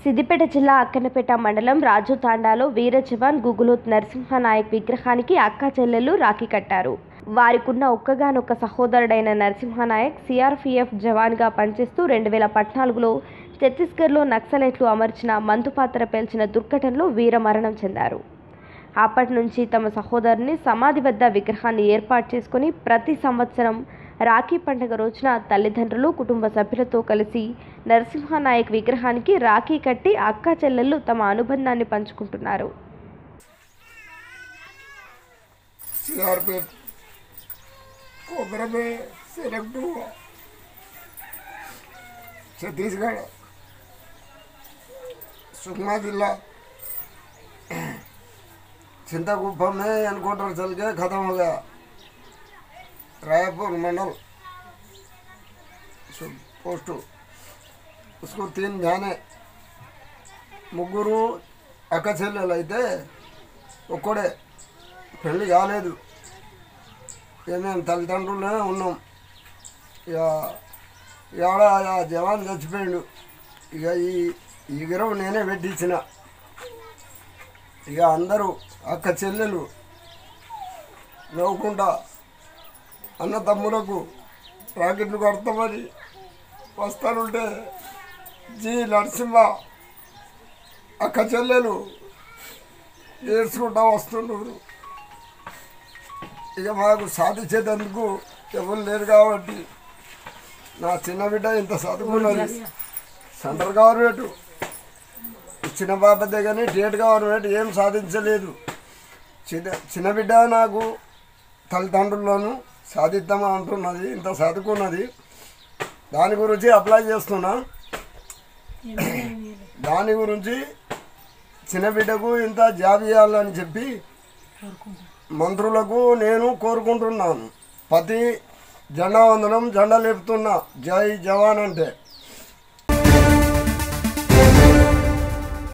సిద్దిపేట జిల్లా అక్కన్నపేట మండలం రాజు తాండాలో వీర జవాన్ గుగులోత్ నరసింహనాయక్ విగ్రహానికి అక్క చెల్లెలు రాఖీ కట్టారు వారికున్న ఒక్కగానొక్క సహోదరుడైన నరసింహనాయక్ సిఆర్పిఎఫ్ జవాన్గా పనిచేస్తూ రెండు వేల పద్నాలుగులో ఛత్తీస్గఢ్లో నక్సలైట్లు అమర్చిన మందుపాత్ర పేల్చిన దుర్ఘటనలో వీరమరణం చెందారు అప్పటి నుంచి తమ సహోదరుని సమాధి వద్ద విగ్రహాన్ని ఏర్పాటు చేసుకుని ప్రతి సంవత్సరం రాఖీ పండుగ రోజున తల్లిదండ్రులు కుటుంబ సభ్యులతో కలిసి నరసింహనాయక్ విగ్రహానికి రాఖీ కట్టి అక్క చెల్లెళ్ళు తమ అనుబంధాన్ని పంచుకుంటున్నారు सीआरपीएफ कोबरा में सेलेक्ट हुआ छत्तीसगढ़ सुकमा जिला चिंतागुफा में एनकाउंटर चल के खत्म हो गया रायपुर मंडल सु- पोस्ट उसको तीन जाने ముగ్గురు అక్క చెల్లెలు అయితే ఒక్కడే పెళ్ళి కాలేదు ఇక మేము తల్లిదండ్రులే ఉన్నాం ఇక ఇవాడ ఆ జవాన్ చచ్చిపోయిండు ఇక ఈ ఈ విరవ నేనే పెట్టించిన ఇక అందరూ అక్క చెల్లెలు నవ్వుకుంటా అన్న తమ్ములకు రాకెట్లు కడతామని వస్తానుంటే జి నరసింహ అక్క చెల్లెలు ఏడ్చుకుంటా వస్తున్నారు ఇక మాకు సాధించేటందుకు ఎవరు లేరు కాబట్టి నా చిన్న బిడ్డ ఇంత చదువుకున్నది సెంట్రల్ గవర్నమెంట్ ఇచ్చిన బాబతే కానీ స్టేట్ గవర్నమెంట్ ఏం సాధించలేదు చిన్న చిన్న బిడ్డ నాకు తల్లిదండ్రులను సాధిద్దామా అంటున్నది ఇంత చదువుకున్నది దాని గురించి అప్లై చేస్తున్నా దాని గురించి చిన్న బిడ్డకు ఇంత జాబ్ ఇవ్వాలని చెప్పి మంత్రులకు నేను కోరుకుంటున్నాను ప్రతి జెండా వందనం జెండా లేపుతున్నా జై జవాన్ అంటే